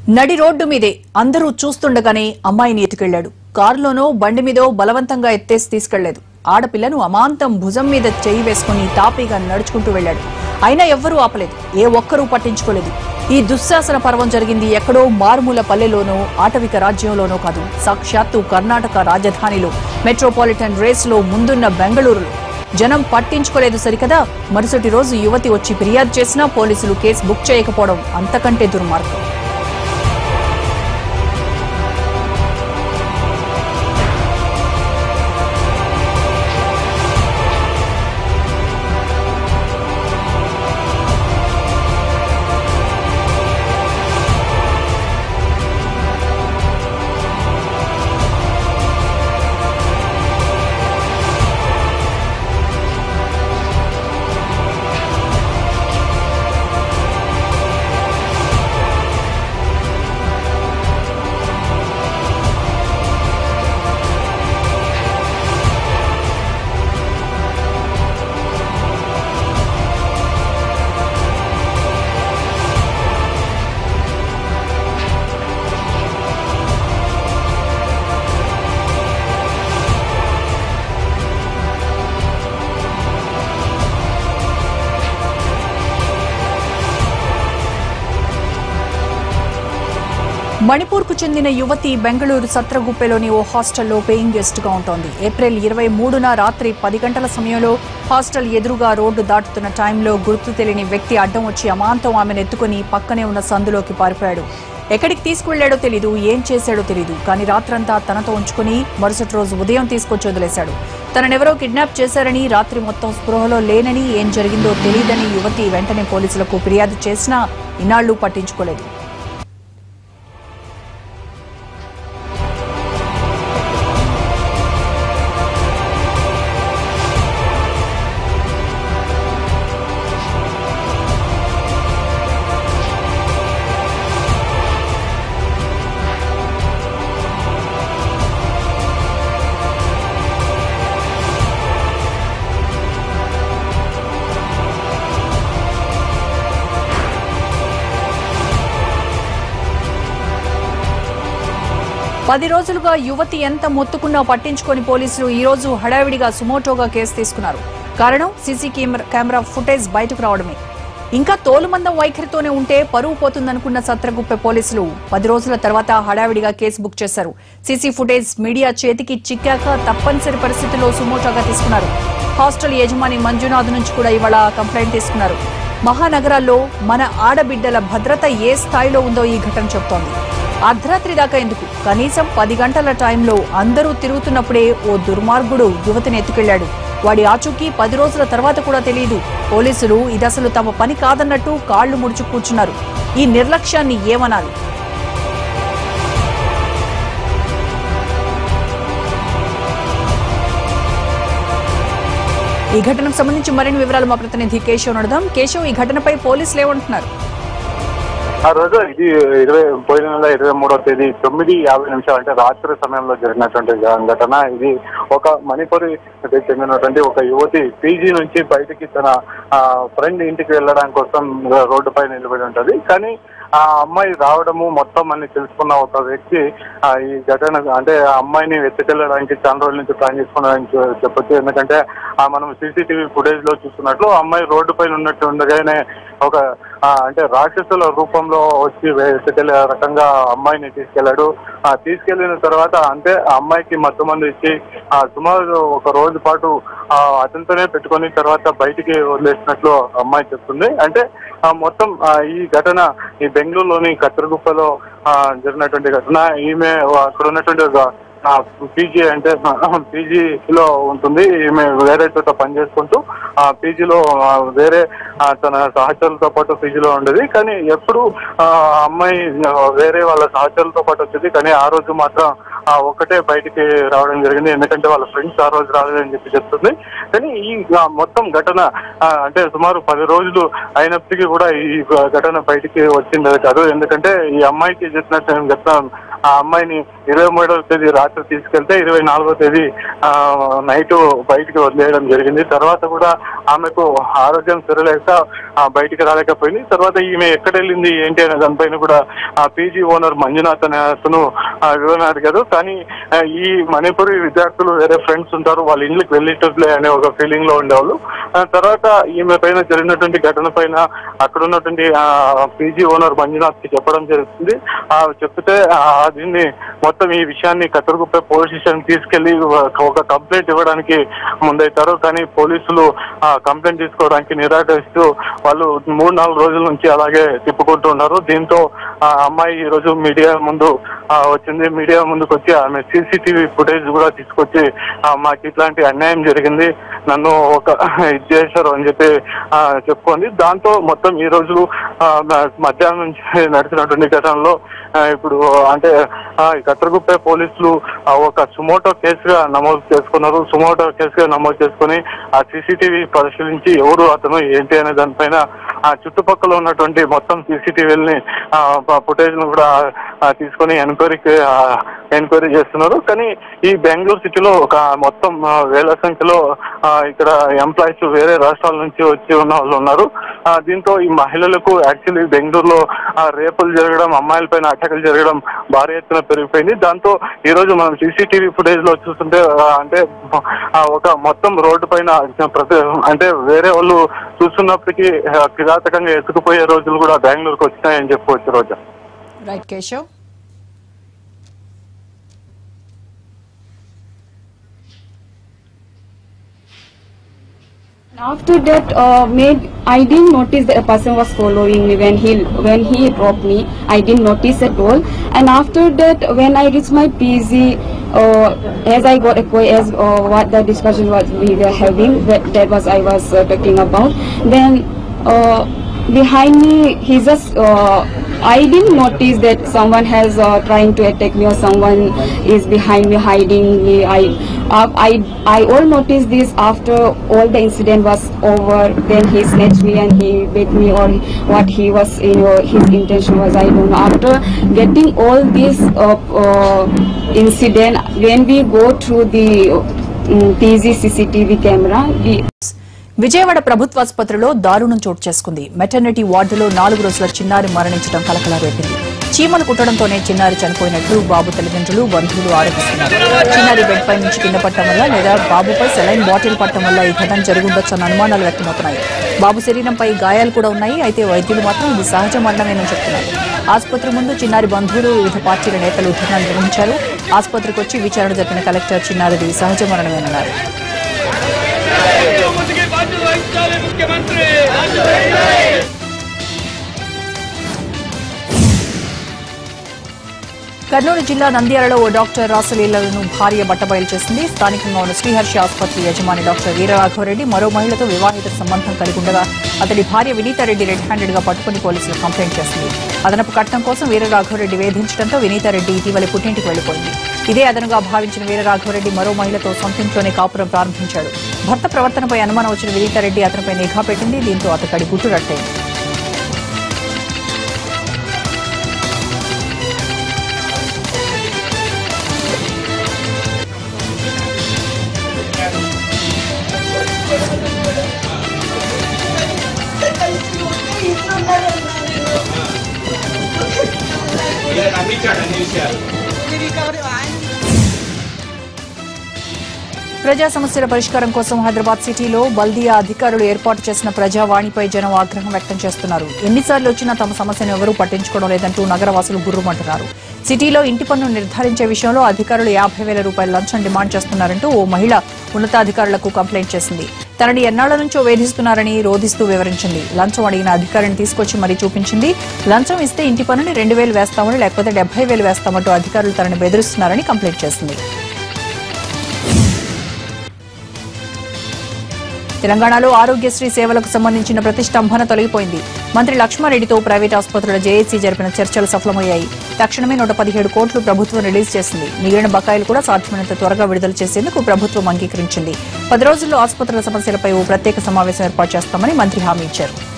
నడి రోడ్డు మీదే అందరూ చూస్తుండగానే అమ్మాయిని ఎత్తుకెళ్లాడు కారులోనో బండి మీదో బలవంతంగా ఎత్తేసి తీసుకెళ్లేదు ఆడపిల్లను అమాంతం భుజం మీద చేయి వేసుకుని తాపీగా నడుచుకుంటూ వెళ్లాడు అయినా ఎవ్వరూ ఆపలేదు ఏ ఒక్కరూ పట్టించుకోలేదు ఈ దుశ్శాసన పర్వం జరిగింది ఎక్కడో మారుమూల పల్లెలోనో ఆటవిక రాజ్యంలోనో కాదు సాక్షాత్తు కర్ణాటక రాజధానిలో మెట్రోపాలిటన్ రేస్లో ముందున్న బెంగళూరులో జనం పట్టించుకోలేదు సరికదా మరుసటి రోజు యువతి వచ్చి ఫిర్యాదు చేసినా పోలీసులు కేసు బుక్ చేయకపోవడం అంతకంటే దుర్మార్గం మణిపూర్ కు చెందిన యువతి బెంగళూరు సత్రగుప్పెలోని ఓ హాస్టల్లో పేయింగ్ గెస్ట్ గా ఉంటోంది ఏప్రిల్ ఇరవై మూడున రాత్రి పది గంటల సమయంలో హాస్టల్ ఎదురుగా రోడ్డు దాటుతున్న టైంలో గుర్తు తెలియని వ్యక్తి అడ్డం వచ్చి అమాంతం ఆమెను ఎత్తుకుని పక్కనే ఉన్న సందులోకి పారిపోయాడు ఎక్కడికి తీసుకువెళ్లాడో తెలీదు ఏం చేశాడో తెలీదు కానీ రాత్రంతా తనతో ఉంచుకుని మరుసటి రోజు ఉదయం తీసుకొచ్చి వదిలేశాడు తననెవరో కిడ్నాప్ చేశారని రాత్రి మొత్తం స్పృహలో లేనని ఏం జరిగిందో తెలియదని యువతి వెంటనే పోలీసులకు ఫిర్యాదు చేసినా ఇన్నాళ్లు పట్టించుకోలేదు పది రోజులుగా యువతి ఎంత మొత్తుకున్నా పట్టించుకొని పోలీసులు ఈ రోజు హడావిడిగా సుమోటోగా కేసు తీసుకున్నారు కారణం సీసీ కెమెరా కెమెరా ఫుటేజ్ బయటకు రావడమే ఇంకా తోలుమందం వైఖరితోనే ఉంటే పరువు పోతుందనుకున్న సత్రగుప్పె పోలీసులు పది రోజుల తర్వాత హడావిడిగా కేసు బుక్ చేశారు సీసీ ఫుటేజ్ మీడియా చేతికి చిక్కాక తప్పనిసరి పరిస్థితుల్లో సుమోటోగా తీసుకున్నారు హాస్టల్ యజమాని మంజునాథ్ నుంచి కూడా ఇవాళ కంప్లైంట్ తీసుకున్నారు మహానగరాల్లో మన ఆడబిడ్డల భద్రత ఏ స్థాయిలో ఉందో ఈ ఘటన చెబుతోంది అర్ధరాత్రి దాకా ఎందుకు కనీసం పది గంటల టైంలో అందరూ తిరుగుతున్నప్పుడే ఓ దుర్మార్గుడు యువతిని ఎత్తుకెళ్లాడు వాడి ఆచూకీ పది రోజుల తర్వాత కూడా తెలియదు పోలీసులు ఇదసలు తమ పని కాదన్నట్టు కాళ్లు ముడుచు కూర్చున్నారు ఈ నిర్లక్ష్యాన్ని ఏమనాలి ఈ ఘటనకు సంబంధించి మరిన్ని వివరాలు మా ప్రతినిధి కేశవ్ నడదాం కేశవ్ ఈ ఘటనపై పోలీసులు ఏమంటున్నారు ఆ రోజు ఇది ఇరవై పోయిన నెల ఇరవై మూడో తేదీ తొమ్మిది యాభై నిమిషాలు అంటే రాత్రి సమయంలో జరిగినటువంటి ఘటన ఇది ఒక మణిపూర్ చెందినటువంటి ఒక యువతి పీజీ నుంచి బయటికి తన ఫ్రెండ్ ఇంటికి వెళ్ళడం కోసం రోడ్డుపై నిలబడి ఉంటది కానీ ఆ అమ్మాయి రావడము మొత్తం అని తెలుసుకున్న ఒక వ్యక్తి ఆ, ఈ ఘటన అంటే ఆ అమ్మాయిని వెతుకెళ్ళడానికి చాలా రోజుల నుంచి ప్లాన్ చేసుకున్నారని చె- చెప్పొచ్చు ఎందుకంటే ఆ మనం సీసీటీవీ ఫుటేజ్ లో చూస్తున్నట్లు ఆ అమ్మాయి రోడ్డు పైన ఉన్నట్టు ఉండగానే ఒక ఆ, అంటే రాక్షసుల రూపంలో వచ్చి వెతుకెళ్ళే రకంగా అమ్మాయిని తీసుకెళ్లాడు ఆ తీసుకెళ్లిన తర్వాత అంటే ఆ అమ్మాయికి మత్తు మందు ఇచ్చి ఆ సుమారు ఒక రోజు పాటు ఆ అతనితోనే పెట్టుకొని తర్వాత బయటికి వదిలేసినట్లు అమ్మాయి చెప్తుంది అంటే ఆ మొత్తం ఆ ఈ ఘటన ఈ బెంగళూరులోని కత్తెరగుప్పలో ఆ జరిగినటువంటి ఘటన ఈమె అక్కడ ఉన్నటువంటి ఒక పీజీ అంటే పీజీలో ఉంటుంది ఈమె వేరే చోట పనిచేసుకుంటూ ఆ పీజీలో వేరే ఆ, తన సహచరులతో పాటు పీజీలో ఉండేది కానీ ఎప్పుడు ఆ అమ్మాయి ఆ, వేరే వాళ్ళ సహచరులతో పాటు వచ్చేది కానీ ఆ రోజు మాత్రం ఆ ఒక్కటే బయటికి రావడం జరిగింది ఎందుకంటే వాళ్ళ ఫ్రెండ్స్ ఆ రోజు రాలేదని చెప్పి చెప్తుంది కానీ ఈ ఆ, మొత్తం ఘటన ఆ, అంటే సుమారు పది రోజులు అయినప్పటికీ కూడా ఈ ఘటన బయటికి వచ్చింది కాదు ఎందుకంటే ఈ అమ్మాయికి చెప్పినట్టు నేను చెప్తాను ఆ అమ్మాయిని ఇరవై మూడవ తేదీ రాత్రి రాత్రి తీసుకెళ్తే ఇరవై నాలుగో తేదీ ఆ, నైట్ బయటికి వదిలేయడం జరిగింది తర్వాత కూడా ఆమెకు ఆరోగ్యం సరలేక ఆ, బయటికి రాలేకపోయింది తర్వాత ఈమె ఎక్కడ వెళ్ళింది ఏంటి అనే దానిపైన కూడా ఆ పీజీ ఓనర్ మంజునాథ్ అనే అతను ఆ, వివరణ అడిగారు కానీ ఆ, ఈ మణిపురి విద్యార్థులు వేరే ఫ్రెండ్స్ ఉంటారు వాళ్ళ ఇంట్లోకి వెళ్ళేటట్లే అనే ఒక ఫీలింగ్ లో ఉండేవాళ్ళు ఆ తర్వాత ఈమె పైన జరిగినటువంటి ఘటన పైన అక్కడ ఉన్నటువంటి పీజీ ఓనర్ మంజునాథ్ కి చెప్పడం జరుగుతుంది ఆ చెప్తే ఆ, దీన్ని మొత్తం ఈ విషయాన్ని కత్తెరగుప్ప పోలీస్ స్టేషన్ తీసుకెళ్లి ఒక కంప్లైంట్ ఇవ్వడానికి ముందైతారు కానీ పోలీసులు ఆ కంప్లైంట్ తీసుకోవడానికి నిరాకరిస్తూ వాళ్ళు మూడు నాలుగు రోజుల నుంచి అలాగే తిప్పుకుంటూ ఉన్నారు దీంతో ఆ అమ్మాయి ఈ రోజు మీడియా ముందు ఆ, వచ్చింది మీడియా ముందుకు వచ్చి ఆమె సీసీటీవీ ఫుటేజ్ కూడా తీసుకొచ్చి ఆ, మాకు ఇట్లాంటి అన్యాయం జరిగింది నన్ను ఒక ఇది చేశారు అని చెప్పి ఆ, చెప్పుకుంది దాంతో మొత్తం ఈ రోజు ఆ, మ- మధ్యాహ్నం నుంచి నడిచినటువంటి ఘటనలో ఆ, ఇప్పుడు అంటే ఆ, ఈ కత్రగుప్పే పోలీసులు ఆ, ఒక సుమోటో కేసుగా నమోదు చేసుకున్నారు సుమోటో కేసుగా నమోదు చేసుకుని ఆ సీసీటీవీ పరిశీలించి ఎవరు అతను ఏంటి అనే దానిపైన ఆ చుట్టుపక్కల ఉన్నటువంటి మొత్తం సీసీటీవీలని ఫుటేజ్ ను కూడా ఆ, తీసుకొని ఎంక్వైరీకి ఎంక్వైరీ చేస్తున్నారు కానీ ఈ బెంగళూరు సిటీలో ఒక మొత్తం ఆ, వేల సంఖ్యలో ఆ, ఇక్కడ ఎంప్లాయీస్ వేరే రాష్ట్రాల నుంచి వచ్చి ఉన్న వాళ్ళు ఉన్నారు ఆ, దీంతో ఈ మహిళలకు యాక్చువల్లీ బెంగళూరులో ఆ, రేపులు జరగడం అమ్మాయిల పైన అటాకులు జరగడం భారీ ఎత్తున పెరిగిపోయింది దాంతో ఈ రోజు మనం సీసీటీవీ ఫుటేజ్ లో చూస్తుంటే ఆ, అంటే ఆ, ఒక మొత్తం రోడ్డు పైన ప్రతి అంటే వేరే వాళ్ళు చూస్తున్నప్పటికీ ఆ, కిరాతకంగా ఎత్తుకుపోయే రోజులు కూడా బెంగళూరుకు వచ్చినాయని చెప్పుకోవచ్చు Roja right Keshav After that, uh, made I didn't notice that a person was following me when he when he dropped me. I didn't notice at all. And after that, when I reached my PZ, uh, as I got acquainted, as uh, what the discussion was we were having, that, that was I was uh, talking about. Then uh, behind me, he just. Uh, I didn't notice that someone has uh, trying to attack me or someone is behind me hiding me. I, uh, I, I all noticed this after all the incident was over. Then he snatched me and he beat me or what he was, you know, his intention was. I don't know. After getting all this uh, uh, incident, when we go through the um, PZ CCTV camera, we Vijayawada ప్రభుత్వాసుపత్రిలో దారుణం చోటు చేసుకుంది maternity వార్డులో నాలుగు రోజుల చిన్నారి మరణించడం కలకలా రేపింది చీమలు కుట్టడంతోనే చిన్నారి చనిపోయినట్లు బాబు తల్లిదండ్రులు బంధువులు ఆరోపిస్తున్నారు చిన్నారి బెడ్ పై నుంచి కింద పట్టడం వల్ల లేదా బాబుపై సెలైన్ బాటిల్ పట్టడం వల్ల ఈ ఘటన జరుగుండొచ్చన్న అనుమానాలు వ్యక్తమవుతున్నాయి బాబు శరీరంపై గాయాలు కూడా ఉన్నాయి అయితే వైద్యులు మాత్రం ఇది సహజ మరణమేనని చెప్తున్నారు ఆసుపత్రి ముందు చిన్నారి బంధువులు వివిధ పార్టీల నేతలు ధర్నాలు నిర్వహించారు ఆసుపత్రికి వచ్చి విచారణ జరిపిన కలెక్టర్ చిన్నారిది సహజ మరణమేనన్నారు ముందుకి బాధ్యత వహించాలి ముఖ్యమంత్రి కర్నూలు జిల్లా నంద్యాలలో ఓ డాక్టర్ రాసలీలను భార్య బట్టబయలు చేసింది స్థానికంగా ఉన్న శ్రీహర్షి ఆసుపత్రి యజమాని డాక్టర్ వీరరాఘవరెడ్డి మరో మహిళతో వివాహిత సంబంధం కలిగి ఉండగా అతడి భార్య వినీతారెడ్డి రెడ్ హ్యాండెడ్ గా పట్టుకుని పోలీసులు కంప్లైంట్ చేసింది అదనపు కట్నం కోసం వీరరాఘవరెడ్డి వేధించడంతో వినీతారెడ్డి ఇటీవల పుట్టింటికి వెళ్లిపోయింది ఇదే అదనుగా భావించిన వీరరాఘవరెడ్డి మరో మహిళతో సొంతింట్లోనే కాపురం ప్రారంభించాడు భర్త ప్రవర్తనపై అనుమానం వచ్చిన వినీతారెడ్డి అతనిపై నిఘా పెట్టింది దీంతో అతడి గుట్టు రట్టయింది ప్రజా సమస్యల పరిష్కారం కోసం హైదరాబాద్ సిటీలో బల్దియా అధికారులు ఏర్పాటు చేసిన ప్రజావాణిపై జనం ఆగ్రహం వ్యక్తం చేస్తున్నారు ఎన్నిసార్లు వచ్చినా తమ సమస్యను ఎవరూ పట్టించుకోవడం లేదంటూ నగరవాసులు గుర్రుమంటున్నారు సిటీలో ఇంటి పన్ను నిర్ధారించే విషయంలో అధికారులు యాభై వేల రూపాయల లంచం డిమాండ్ చేస్తున్నారంటూ ఓ మహిళ ఉన్నతాధికారులకు కంప్లైంట్ చేసింది తనని ఎన్నాళ్ల నుంచో వేధిస్తున్నారని రోధిస్తూ వివరించింది లంచం అడిగిన అధికారిని తీసుకొచ్చి మరీ చూపించింది లంచం ఇస్తే ఇంటి పన్నుని రెండు వేలు వేస్తామని లేకపోతే డెబ్బై వేలు వేస్తామంటూ అధికారులు తనని బెదిరిస్తున్నారని కంప్లైంట్ చేసింది తెలంగాణలో ఆరోగ్యశ్రీ సేవలకు సంబంధించిన ప్రతిష్టంభన తొలగిపోయింది మంత్రి లక్ష్మారెడ్డితో ప్రైవేట్ ఆసుపత్రుల జేఏసీ జరిపిన చర్చలు సఫలమయ్యాయి తక్షణమే నూట పదిహేడు కోట్లు ప్రభుత్వం రిలీజ్ చేసింది మిగిలిన బకాయిలు కూడా సాధ్యమైనంత త్వరగా విడుదల చేసేందుకు ప్రభుత్వం అంగీకరించింది పది రోజుల్లో ఆసుపత్రుల సమస్యలపై ఓ ప్రత్యేక సమావేశం ఏర్పాటు చేస్తామని మంత్రి హామీ ఇచ్చారు